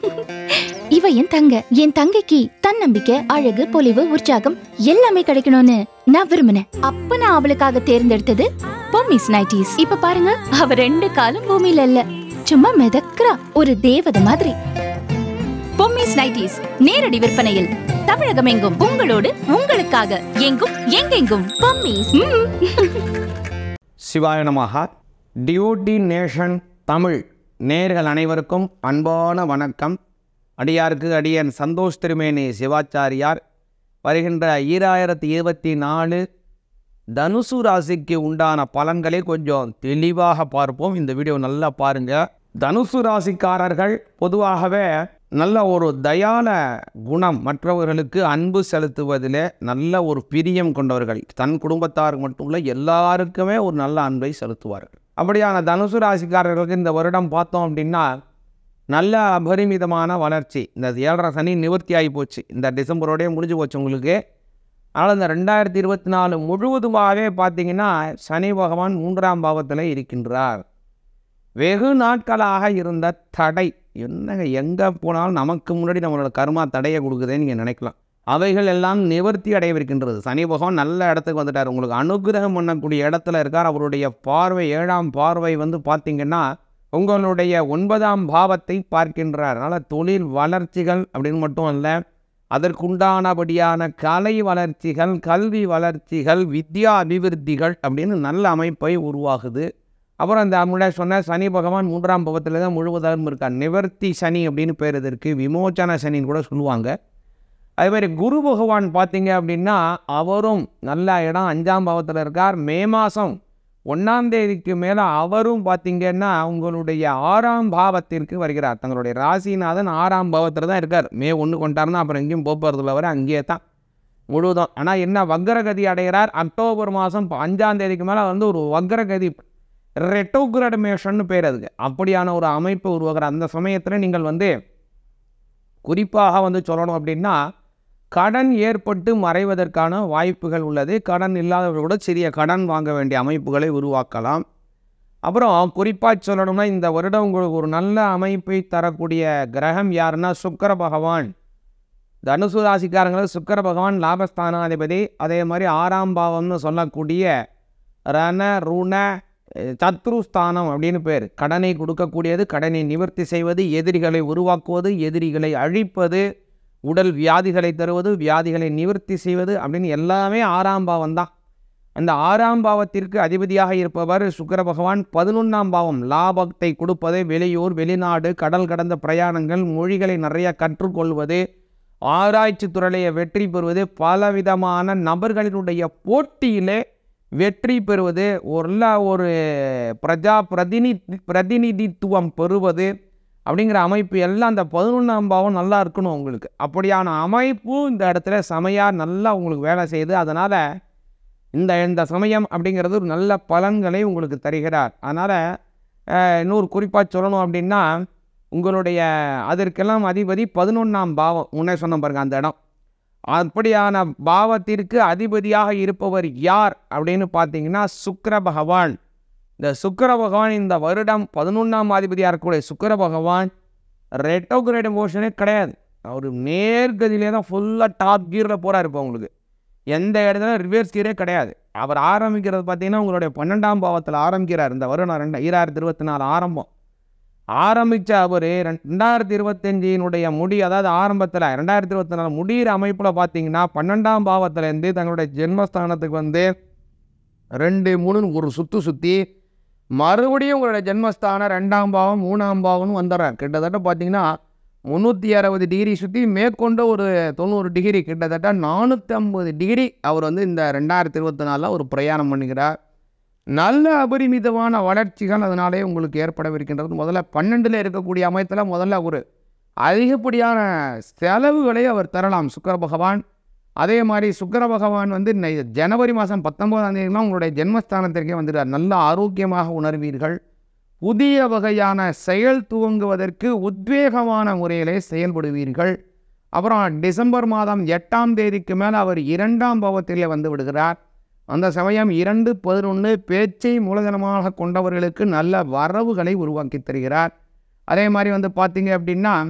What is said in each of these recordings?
இவ என் தங்க என் தங்கைக்கு தன்னம்பிக்கை அழகு பொலிவு உற்சாகம் எல்லாமே கிடைக்கணும்னு நான் விரும்பினேன் அப்ப நான் அவளுக்காக தேர்ந்தெடுத்தது பொம்மிஸ் நைட்டிஸ் இப்ப பாருங்க அவ ரெண்டு காலும் பூமியில இல்ல சும்மா மிதக்குறா ஒரு தேவதை மாதிரி பொம்மிஸ் நைட்டிஸ் நேரடி விற்பனையில் தமிழகம் எங்கும் உங்களோடு உங்களுக்காக எங்கும் எங்கெங்கும் பொம்மிஸ் ம். சிவாய நமஹா டியூட்டி நேஷன் தமிழ் நேர்கள் அனைவருக்கும் அன்பான வணக்கம் அடியாருக்கு அடியன் சந்தோஷ் திருமேனி சிவாச்சாரியார் வருகின்ற ஈராயிரத்தி இருபத்தி நாலு தனுசு ராசிக்கு உண்டான பலன்களை கொஞ்சம் தெளிவாக பார்ப்போம் இந்த வீடியோ நல்லா பாருங்க தனுசு ராசிக்காரர்கள் பொதுவாகவே நல்ல ஒரு தயால குணம் மற்றவர்களுக்கு அன்பு செலுத்துவதிலே நல்ல ஒரு பிரியம் கொண்டவர்கள் தன் குடும்பத்தார் மட்டும் இல்லை எல்லாருக்குமே ஒரு நல்ல அன்பை செலுத்துவார்கள் அப்படியான தனுசு ராசிக்காரர்களுக்கு இந்த வருடம் பார்த்தோம் அப்படின்னா நல்ல அபரிமிதமான வளர்ச்சி இந்த ஏழரை சனி நிவர்த்தி ஆகி போச்சு இந்த டிசம்பரோடய முடிஞ்சு போச்சு உங்களுக்கு ஆனால் இந்த ரெண்டாயிரத்தி இருபத்தி நாலு முழுவதுமாகவே பார்த்தீங்கன்னா சனி பகவான் மூன்றாம் பாவத்தில் இருக்கின்றார் வெகு நாட்களாக இருந்த தடை என்னங்க எங்கே போனாலும் நமக்கு முன்னாடி நம்மளோட கர்மா தடையை கொடுக்குதேன்னு நீங்கள் நினைக்கலாம் அவைகள் எல்லாம் நிவர்த்தி அடையவிருக்கின்றது சனி பகவான் நல்ல இடத்துக்கு வந்துட்டார் உங்களுக்கு அனுகிரகம் பண்ணக்கூடிய இடத்துல இருக்கார் அவருடைய பார்வை ஏழாம் பார்வை வந்து பார்த்தீங்கன்னா உங்களுடைய ஒன்பதாம் பாவத்தை பார்க்கின்றார் அதனால் தொழில் வளர்ச்சிகள் அப்படின்னு மட்டும் அல்ல அதற்குண்டானபடியான கலை வளர்ச்சிகள் கல்வி வளர்ச்சிகள் வித்யா அபிவிருத்திகள் அப்படின்னு நல்ல அமைப்பை உருவாகுது அப்புறம் அந்த முன்னாடி சொன்ன சனி பகவான் மூன்றாம் பவத்தில் தான் முழுவதாகவும் இருக்கார் நிவர்த்தி சனி அப்படின்னு பேர் இதற்கு விமோச்சன சனின்னு கூட சொல்லுவாங்க அதே மாதிரி குரு பகவான் பார்த்தீங்க அப்படின்னா அவரும் நல்ல இடம் அஞ்சாம் பாவத்தில் இருக்கார் மே மாதம் ஒன்றாம் தேதிக்கு மேலே அவரும் பார்த்தீங்கன்னா உங்களுடைய ஆறாம் பாவத்திற்கு வருகிறார் தங்களுடைய ராசிநாதன் ஆறாம் பாவத்தில் தான் இருக்கார் மே ஒன்று கொண்டாருன்னா அப்புறம் எங்கேயும் போக்குவரத்தில் வர அங்கேயே தான் முழுவதும் ஆனால் என்ன வக்ரகதி அடைகிறார் அக்டோபர் மாதம் அஞ்சாம் தேதிக்கு மேலே வந்து ஒரு வக்ரகதி ரெட்டோகிரடமேஷன் பேர் அதுக்கு அப்படியான ஒரு அமைப்பு உருவாகிற அந்த சமயத்தில் நீங்கள் வந்து குறிப்பாக வந்து சொல்லணும் அப்படின்னா கடன் ஏற்பட்டு மறைவதற்கான வாய்ப்புகள் உள்ளது கடன் இல்லாதவர்கள் கூட சிறிய கடன் வாங்க வேண்டிய அமைப்புகளை உருவாக்கலாம் அப்புறம் குறிப்பாக சொல்லணும்னா இந்த வருடம் உங்களுக்கு ஒரு நல்ல அமைப்பை தரக்கூடிய கிரகம் யாருன்னா சுக்கர பகவான் தனுசு ராசிக்காரங்களுக்கு சுக்கர பகவான் லாபஸ்தானாதிபதி அதே மாதிரி ஆறாம் பாவம்னு சொல்லக்கூடிய ரண ருண சத்ருஸ்தானம் அப்படின்னு பேர் கடனை கொடுக்கக்கூடியது கடனை நிவர்த்தி செய்வது எதிரிகளை உருவாக்குவது எதிரிகளை அழிப்பது உடல் வியாதிகளை தருவது வியாதிகளை நிவர்த்தி செய்வது அப்படின்னு எல்லாமே ஆறாம் பாவம் தான் அந்த ஆறாம் பாவத்திற்கு அதிபதியாக இருப்பவர் சுக்கர பகவான் பதினொன்றாம் பாவம் லாபத்தை கொடுப்பது வெளியூர் வெளிநாடு கடல் கடந்த பிரயாணங்கள் மொழிகளை நிறைய கற்றுக்கொள்வது ஆராய்ச்சி துறையை வெற்றி பெறுவது பலவிதமான நபர்களினுடைய போட்டியிலே வெற்றி பெறுவது ஒரு ஒரு பிரஜா பிரதினி பிரதிநிதித்துவம் பெறுவது அப்படிங்கிற அமைப்பு எல்லாம் அந்த பதினொன்றாம் பாவம் நல்லா இருக்கணும் உங்களுக்கு அப்படியான அமைப்பு இந்த இடத்துல செமையாக நல்லா உங்களுக்கு வேலை செய்யுது அதனால் இந்த இந்த சமயம் அப்படிங்கிறது ஒரு நல்ல பலன்களை உங்களுக்கு தருகிறார் அதனால் இன்னொரு குறிப்பாக சொல்லணும் அப்படின்னா உங்களுடைய அதற்கெல்லாம் அதிபதி பதினொன்றாம் பாவம் முன்னே சொன்ன பாருங்க அந்த இடம் அப்படியான பாவத்திற்கு அதிபதியாக இருப்பவர் யார் அப்படின்னு பார்த்தீங்கன்னா சுக்கர பகவான் இந்த சுக்கர பகவான் இந்த வருடம் பதினொன்றாம் அதிபதியாக இருக்கக்கூடிய சுக்கர பகவான் ரெட்டோகிரேட் மோஷனே கிடையாது அவர் நேர்கதியிலே தான் ஃபுல்லாக டாப் கீரில் போகிறார் இப்போ உங்களுக்கு எந்த இடத்துல ரிவர்ஸ் கீரே கிடையாது அவர் ஆரம்பிக்கிறது பார்த்தீங்கன்னா உங்களுடைய பன்னெண்டாம் பாவத்தில் ஆரம்பிக்கிறார் இந்த வருடம் ரெண்டு ஈராயிரத்தி இருபத்தி நாலு ஆரம்பம் ஆரம்பித்த அவர் ரெண்டாயிரத்தி இருபத்தஞ்சினுடைய முடி அதாவது ஆரம்பத்தில் ரெண்டாயிரத்தி இருபத்தி நாலு முடிகிற அமைப்பில் பார்த்தீங்கன்னா பன்னெண்டாம் பாவத்திலேருந்து தங்களுடைய ஜென்மஸ்தானத்துக்கு வந்து ரெண்டு மூணுன்னு ஒரு சுற்று சுற்றி மறுபடியும் உங்களுடைய ஜென்மஸ்தானம் ரெண்டாம் பாவம் மூணாம் பாவம்னு வந்துடுறார் கிட்டத்தட்ட பார்த்தீங்கன்னா முந்நூற்றி அறுபது டிகிரி சுற்றி மேற்கொண்டு ஒரு தொண்ணூறு டிகிரி கிட்டத்தட்ட நானூற்றி ஐம்பது டிகிரி அவர் வந்து இந்த ரெண்டாயிரத்தி இருபத்தி நாலில் ஒரு பிரயாணம் பண்ணுகிறார் நல்ல அபரிமிதமான வளர்ச்சிகள் அதனாலே உங்களுக்கு ஏற்படவிருக்கின்றது முதல்ல பன்னெண்டில் இருக்கக்கூடிய அமையத்தில் முதல்ல ஒரு அதிகப்படியான செலவுகளை அவர் தரலாம் சுக்கர பகவான் அதே மாதிரி சுக்கர பகவான் வந்து நை- ஜனவரி மாதம் பத்தொன்பதாம் தேதிலாம் உங்களுடைய ஜென்மஸ்தானத்திற்கே வந்துடுறார் நல்ல ஆரோக்கியமாக உணர்வீர்கள் புதிய வகையான செயல் துவங்குவதற்கு உத்வேகமான முறையிலே செயல்படுவீர்கள் அப்புறம் டிசம்பர் மாதம் எட்டாம் தேதிக்கு மேல் அவர் இரண்டாம் பாவத்திலே வந்து விடுகிறார் அந்த சமயம் இரண்டு பதினொன்று பேச்சை மூலதனமாக கொண்டவர்களுக்கு நல்ல வரவுகளை உருவாக்கி தருகிறார் அதே மாதிரி வந்து பார்த்தீங்க அப்படின்னா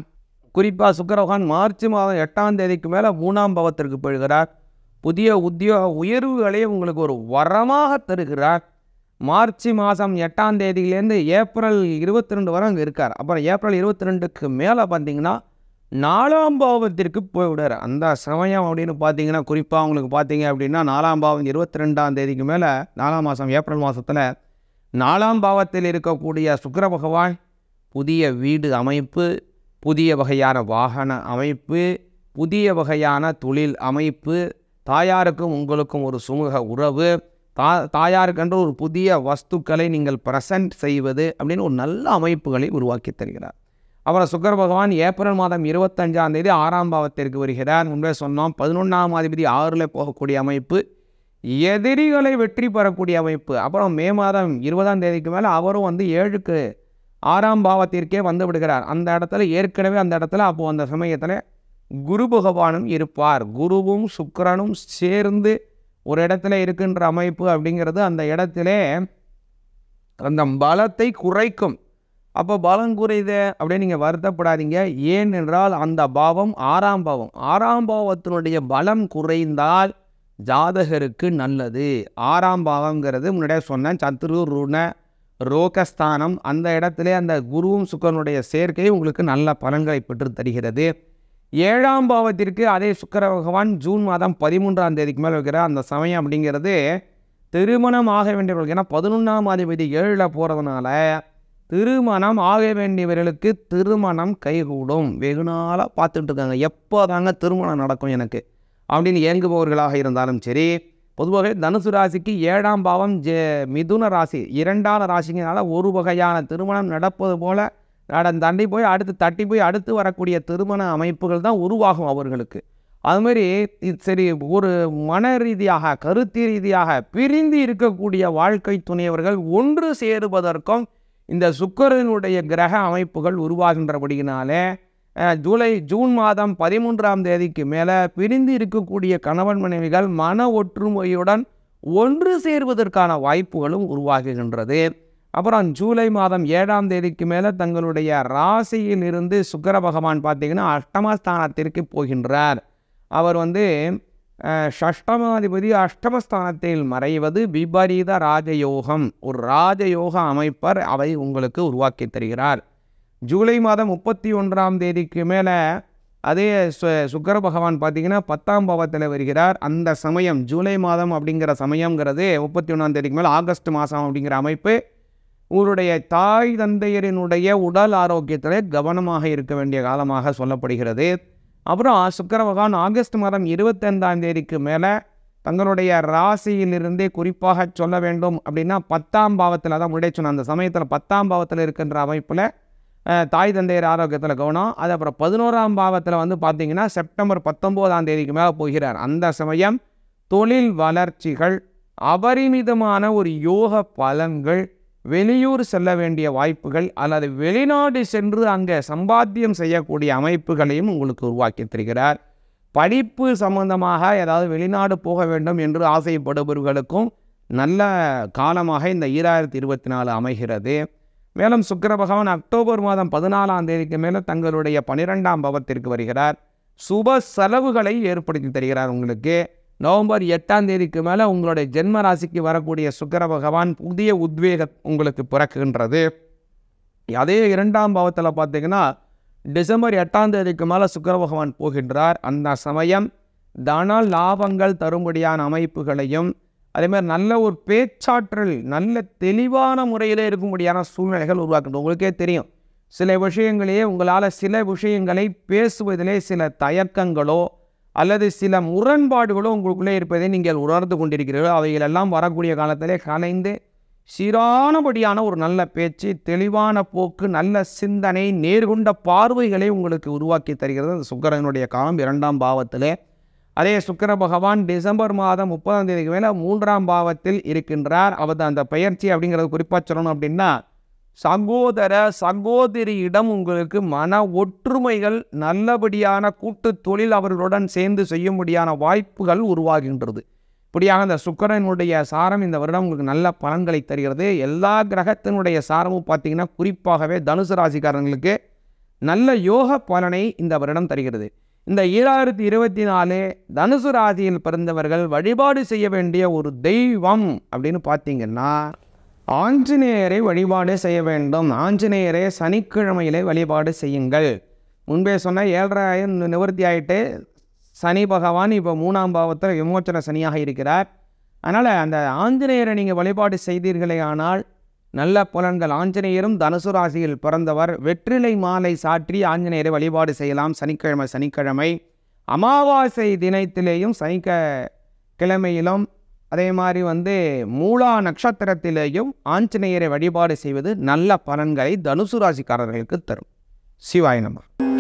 குறிப்பாக சுக்கிர பகவான் மார்ச் மாதம் எட்டாம் தேதிக்கு மேலே மூணாம் பாவத்திற்கு போயிடுகிறார் புதிய உத்தியோக உயர்வுகளை உங்களுக்கு ஒரு வரமாக தருகிறார் மார்ச் மாதம் எட்டாம் தேதியிலேருந்து ஏப்ரல் இருபத்தி ரெண்டு வரை அங்கே இருக்கார் அப்புறம் ஏப்ரல் இருபத்தி ரெண்டுக்கு மேலே பார்த்தீங்கன்னா நாலாம் பாவத்திற்கு போய்விடார் அந்த சமயம் அப்படின்னு பார்த்தீங்கன்னா குறிப்பாக உங்களுக்கு பார்த்தீங்க அப்படின்னா நாலாம் பாவம் இருபத்தி ரெண்டாம் தேதிக்கு மேலே நாலாம் மாதம் ஏப்ரல் மாதத்தில் நாலாம் பாவத்தில் இருக்கக்கூடிய சுக்கிர பகவான் புதிய வீடு அமைப்பு புதிய வகையான வாகன அமைப்பு புதிய வகையான தொழில் அமைப்பு தாயாருக்கும் உங்களுக்கும் ஒரு சுமூக உறவு தா தாயாருக்கென்று ஒரு புதிய வஸ்துக்களை நீங்கள் ப்ரெசன்ட் செய்வது அப்படின்னு ஒரு நல்ல அமைப்புகளை உருவாக்கி தருகிறார் அப்புறம் சுக்கர பகவான் ஏப்ரல் மாதம் இருபத்தஞ்சாம் தேதி ஆறாம் பாவத்திற்கு வருகிறார் முன்பே சொன்னோம் பதினொன்றாம் அதிபதி ஆறில் போகக்கூடிய அமைப்பு எதிரிகளை வெற்றி பெறக்கூடிய அமைப்பு அப்புறம் மே மாதம் இருபதாம் தேதிக்கு மேலே அவரும் வந்து ஏழுக்கு ஆறாம் பாவத்திற்கே வந்து விடுகிறார் அந்த இடத்துல ஏற்கனவே அந்த இடத்துல அப்போ அந்த சமயத்தில் குரு பகவானும் இருப்பார் குருவும் சுக்கிரனும் சேர்ந்து ஒரு இடத்துல இருக்கின்ற அமைப்பு அப்படிங்கிறது அந்த இடத்திலே அந்த பலத்தை குறைக்கும் அப்போ பலம் குறையுது அப்படின்னு நீங்கள் வருத்தப்படாதீங்க ஏன் என்றால் அந்த பாவம் ஆறாம் பாவம் ஆறாம் பாவத்தினுடைய பலம் குறைந்தால் ஜாதகருக்கு நல்லது ஆறாம் பாவங்கிறது முன்னாடியே சொன்னேன் சத்ரு ருண ரோகஸ்தானம் அந்த இடத்திலே அந்த குருவும் சுக்கரனுடைய சேர்க்கை உங்களுக்கு நல்ல பலன்களை பெற்று தருகிறது ஏழாம் பாவத்திற்கு அதே சுக்கிர பகவான் ஜூன் மாதம் பதிமூன்றாம் தேதிக்கு மேலே வைக்கிற அந்த சமயம் அப்படிங்கிறது திருமணம் ஆக வேண்டியவர்களுக்கு ஏன்னா பதினொன்றாம் அதிபதி ஏழில் போகிறதுனால திருமணம் ஆக வேண்டியவர்களுக்கு திருமணம் கைகூடும் வெகு நாளாக பார்த்துட்டு இருக்காங்க எப்போ தாங்க திருமணம் நடக்கும் எனக்கு அப்படின்னு ஏங்குபவர்களாக இருந்தாலும் சரி பொதுவாக தனுசு ராசிக்கு ஏழாம் பாவம் ஜெ மிதுன ராசி இரண்டாம் ராசிங்கனால ஒரு வகையான திருமணம் நடப்பது போல நட தண்டி போய் அடுத்து தட்டி போய் அடுத்து வரக்கூடிய திருமண அமைப்புகள் தான் உருவாகும் அவர்களுக்கு அதுமாரி இது சரி ஒரு மன ரீதியாக கருத்து ரீதியாக பிரிந்து இருக்கக்கூடிய வாழ்க்கை துணையவர்கள் ஒன்று சேருவதற்கும் இந்த சுக்கிரனுடைய கிரக அமைப்புகள் உருவாகின்றபடியினாலே அஹ், ஜூலை ஜூன் மாதம் பதிமூன்றாம் தேதிக்கு மேலே பிரிந்து இருக்கக்கூடிய கணவன் மனைவிகள் மன ஒற்றுமையுடன் ஒன்று சேர்வதற்கான வாய்ப்புகளும் உருவாகுகின்றது அப்புறம் ஜூலை மாதம் ஏழாம் தேதிக்கு மேலே தங்களுடைய ராசியில் இருந்து சுக்கிர பகவான் பார்த்தீங்கன்னா அஷ்டமஸ்தானத்திற்கு போகின்றார் அவர் வந்து அஹ், ஷஷ்டமாதிபதி அஷ்டமஸ்தானத்தில் மறைவது விபரீத ராஜயோகம் ஒரு ராஜயோக அமைப்பர் அவை உங்களுக்கு உருவாக்கி தருகிறார் ஜூலை மாதம் முப்பத்தி ஒன்றாம் தேதிக்கு மேலே அதே சு சுக்கர பகவான் பார்த்தீங்கன்னா பத்தாம் பாவத்தில் வருகிறார் அந்த சமயம் ஜூலை மாதம் அப்படிங்கிற சமயங்கிறது முப்பத்தி ஒன்றாம் தேதிக்கு மேலே ஆகஸ்ட் மாதம் அப்படிங்கிற அமைப்பு உங்களுடைய தாய் தந்தையரினுடைய உடல் ஆரோக்கியத்தில் கவனமாக இருக்க வேண்டிய காலமாக சொல்லப்படுகிறது அப்புறம் சுக்கிர பகவான் ஆகஸ்ட் மாதம் இருபத்தைந்தாம் தேதிக்கு மேலே தங்களுடைய ராசியிலிருந்தே குறிப்பாக சொல்ல வேண்டும் அப்படின்னா பத்தாம் பாவத்தில் தான் முன்னாடியே சொன்ன அந்த சமயத்தில் பத்தாம் பாவத்தில் இருக்கின்ற அமைப்பில் அஹ், தாய் தந்தையர் ஆரோக்கியத்தில் கவனம் அது அப்புறம் பதினோராம் பாவத்தில் வந்து பார்த்தீங்கன்னா செப்டம்பர் பத்தொம்போதாம் தேதிக்கு மேலே போகிறார் அந்த சமயம் தொழில் வளர்ச்சிகள் அபரிமிதமான ஒரு யோக பலன்கள் வெளியூர் செல்ல வேண்டிய வாய்ப்புகள் அல்லது வெளிநாடு சென்று அங்கே சம்பாத்தியம் செய்யக்கூடிய அமைப்புகளையும் உங்களுக்கு உருவாக்கி தருகிறார் படிப்பு சம்பந்தமாக ஏதாவது வெளிநாடு போக வேண்டும் என்று ஆசைப்படுபவர்களுக்கும் நல்ல காலமாக இந்த ஈராயிரத்தி இருபத்தி நாலு அமைகிறது மேலும் சுக்கிர பகவான் அக்டோபர் மாதம் பதினாலாம் தேதிக்கு மேலே தங்களுடைய பனிரெண்டாம் பாவத்திற்கு வருகிறார் சுப செலவுகளை ஏற்படுத்தி தருகிறார் உங்களுக்கு நவம்பர் எட்டாம் தேதிக்கு மேலே உங்களுடைய ஜென்ம ராசிக்கு வரக்கூடிய சுக்கிர பகவான் புதிய உத்வேகம் உங்களுக்கு பிறக்குகின்றது அதே இரண்டாம் பாவத்தில் பார்த்தீங்கன்னா டிசம்பர் எட்டாம் தேதிக்கு மேலே சுக்கிர பகவான் போகின்றார் அந்த சமயம் தன லாபங்கள் தரும்படியான அமைப்புகளையும் அதேமாதிரி நல்ல ஒரு பேச்சாற்றல் நல்ல தெளிவான முறையில் இருக்கும்படியான சூழ்நிலைகள் உருவாக்குது உங்களுக்கே தெரியும் சில விஷயங்களையே உங்களால் சில விஷயங்களை பேசுவதிலே சில தயக்கங்களோ அல்லது சில முரண்பாடுகளோ உங்களுக்குள்ளே இருப்பதை நீங்கள் உணர்ந்து கொண்டிருக்கிறீர்களோ அவைகளெல்லாம் வரக்கூடிய காலத்திலே கலைந்து சீரானபடியான ஒரு நல்ல பேச்சு தெளிவான போக்கு நல்ல சிந்தனை நேர்கொண்ட பார்வைகளை உங்களுக்கு உருவாக்கி தருகிறது அந்த சுக்கிரனுடைய காலம் இரண்டாம் பாவத்திலே அதே சுக்கிர பகவான் டிசம்பர் மாதம் முப்பதாம் தேதிக்கு மேலே மூன்றாம் பாவத்தில் இருக்கின்றார் அவர் அந்த பெயர்ச்சி அப்படிங்கிறது குறிப்பாக சொல்லணும் அப்படின்னா சகோதர சகோதரியிடம் உங்களுக்கு மன ஒற்றுமைகள் நல்லபடியான கூட்டு தொழில் அவர்களுடன் சேர்ந்து செய்யும்படியான வாய்ப்புகள் உருவாகின்றது இப்படியாக இந்த சுக்கிரனுடைய சாரம் இந்த வருடம் உங்களுக்கு நல்ல பலன்களை தருகிறது எல்லா கிரகத்தினுடைய சாரமும் பார்த்தீங்கன்னா குறிப்பாகவே தனுசு ராசிக்காரங்களுக்கு நல்ல யோக பலனை இந்த வருடம் தருகிறது இந்த ஈராயிரத்தி இருபத்தி நாலு தனுசு ராசியில் பிறந்தவர்கள் வழிபாடு செய்ய வேண்டிய ஒரு தெய்வம் அப்படின்னு பார்த்தீங்கன்னா ஆஞ்சநேயரை வழிபாடு செய்ய வேண்டும் ஆஞ்சநேயரை சனிக்கிழமையிலே வழிபாடு செய்யுங்கள் முன்பே சொன்ன ஏழராயிரம் நிவர்த்தி ஆயிட்டு சனி பகவான் இப்போ மூணாம் பாவத்தில் விமோச்சன சனியாக இருக்கிறார் அதனால் அந்த ஆஞ்சநேயரை நீங்கள் வழிபாடு செய்தீர்களே ஆனால் நல்ல புலன்கள் ஆஞ்சநேயரும் தனுசு ராசியில் பிறந்தவர் வெற்றிலை மாலை சாற்றி ஆஞ்சநேயரை வழிபாடு செய்யலாம் சனிக்கிழமை சனிக்கிழமை அமாவாசை தினத்திலேயும் சனிக்க கிழமையிலும் அதே மாதிரி வந்து மூலா நட்சத்திரத்திலேயும் ஆஞ்சநேயரை வழிபாடு செய்வது நல்ல பலன்களை தனுசு ராசிக்காரர்களுக்கு தரும் சிவாய நம